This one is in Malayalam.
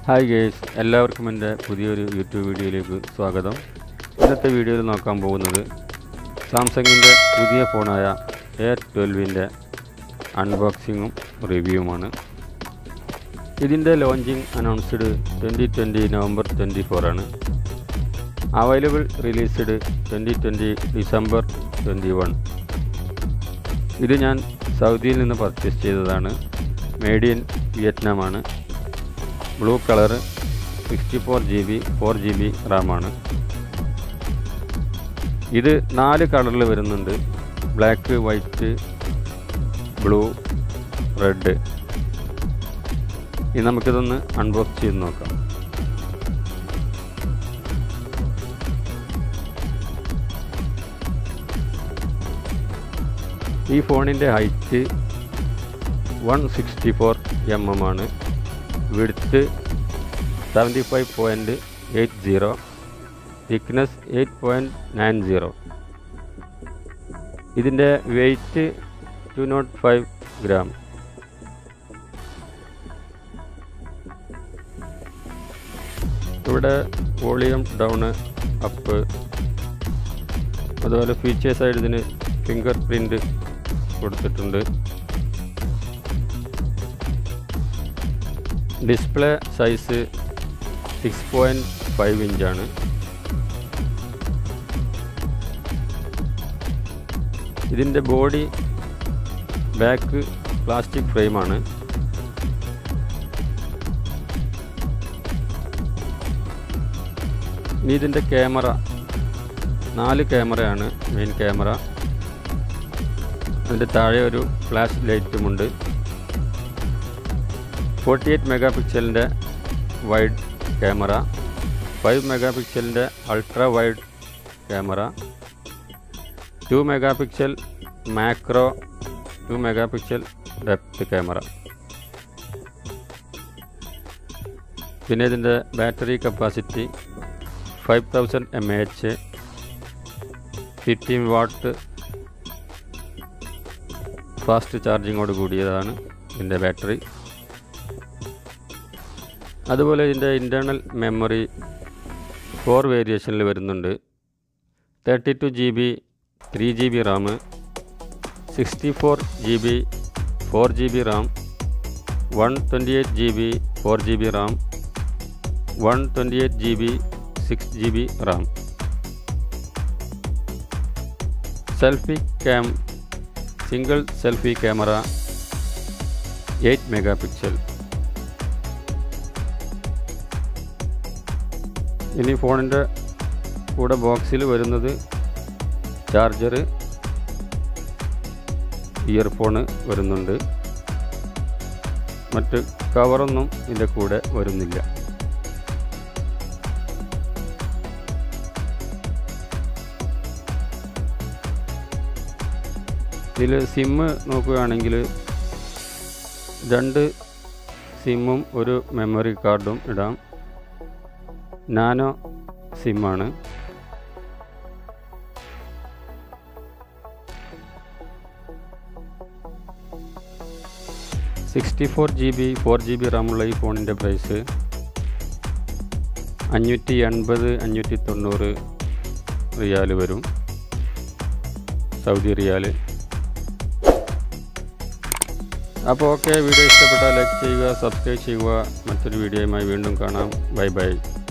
ഹായ് ഗേസ് എല്ലാവർക്കും എൻ്റെ പുതിയൊരു യൂട്യൂബ് വീഡിയോയിലേക്ക് സ്വാഗതം ഇന്നത്തെ വീഡിയോയിൽ നോക്കാൻ പോകുന്നത് സാംസങ്ങിൻ്റെ പുതിയ ഫോണായ എയർ ട്വൽവിൻ്റെ അൺബോക്സിങ്ങും റിവ്യൂവുമാണ് ഇതിൻ്റെ launching announced twenty twenty November twenty ഫോറാണ് available released twenty twenty December twenty one ഇത് ഞാൻ സൗദിയിൽ നിന്ന് പർച്ചേസ് ചെയ്തതാണ് മേഡ് ഇൻ വിയറ്റ്നാമാണ് blue colour sixty four G B four G B റാമാണ് ഇത് നാല് കളറിൽ വരുന്നുണ്ട് ബ്ലാക്ക് വൈറ്റ് ബ്ലൂ റെഡ് ഇനി നമുക്കിതൊന്ന് അൺബോക്സ് ചെയ്ത് നോക്കാം ഈ ഫോണിൻ്റെ height one sixty four M M ആണ് width seventy five point eight zero thickness eight point nine zero ഇതിൻ്റെ weight two naught five gram ഇവിടെ വോളിയം ഡൗണ് അപ്പ് അതുപോലെ ഫീച്ചേഴ്സായിട്ട് ഇതിന് ഫിംഗർ പ്രിൻ്റ് കൊടുത്തിട്ടുണ്ട് display size six point five ഇഞ്ചാണ് ഇതിൻ്റെ ബോഡി ബാക്ക് പ്ലാസ്റ്റിക് ഫ്രെയിമാണ് ഇനി ഇതിൻ്റെ ക്യാമറ നാല് ക്യാമറയാണ് മെയിൻ ക്യാമറ അതിൻ്റെ താഴെ ഒരു ഫ്ലാഷ് ലൈറ്റുമുണ്ട് ഫോർട്ടി എയ്റ്റ് മെഗാ പിക്സലിൻ്റെ വൈഡ് ക്യാമറ ഫൈവ് മെഗാ പിക്സലിൻ്റെ ultra wide camera two mega pixel macro two mega pixel depth camera പിന്നെ ഇതിൻ്റെ battery capacity five thousand M A H fifteen watt fast ചാർജിങ്ങോട് കൂടിയതാണ് ഇതിൻ്റെ ബാറ്ററി അതുപോലെ ഇതിൻ്റെ ഇൻറ്റേർണൽ മെമ്മറി ഫോർ വേരിയേഷനിൽ വരുന്നുണ്ട് thirty two G B three G B RAM sixty four G B four G B RAM one twenty eight G B four G B RAM one twenty eight G B six G B RAM selfie cam single selfie camera eight mega pixel ഇനി ഫോണിൻ്റെ കൂടെ ബോക്സിൽ വരുന്നത് ചാർജർ ഇയർഫോണ് വരുന്നുണ്ട് മറ്റ് കവറൊന്നും ഇതിൻ്റെ കൂടെ വരുന്നില്ല ഇതിൽ സിമ്മ് നോക്കുകയാണെങ്കിൽ രണ്ട് സിമ്മും ഒരു മെമ്മറി കാർഡും ഇടാം നാനോ സിമ്മാണ് sixty four G B four G B റാമുള്ള ഈ ഫോണിൻ്റെ പ്രൈസ് അഞ്ഞൂറ്റി എൺപത് അഞ്ഞൂറ്റി തൊണ്ണൂറ് റിയാൽ വരും സൗദി റിയാൽ അപ്പോൾ ഓക്കെ വീഡിയോ ഇഷ്ടപ്പെട്ടാൽ ലൈക്ക് ചെയ്യുക സബ്സ്ക്രൈബ് ചെയ്യുക മറ്റൊരു വീഡിയോയുമായി വീണ്ടും കാണാം ബൈ ബൈ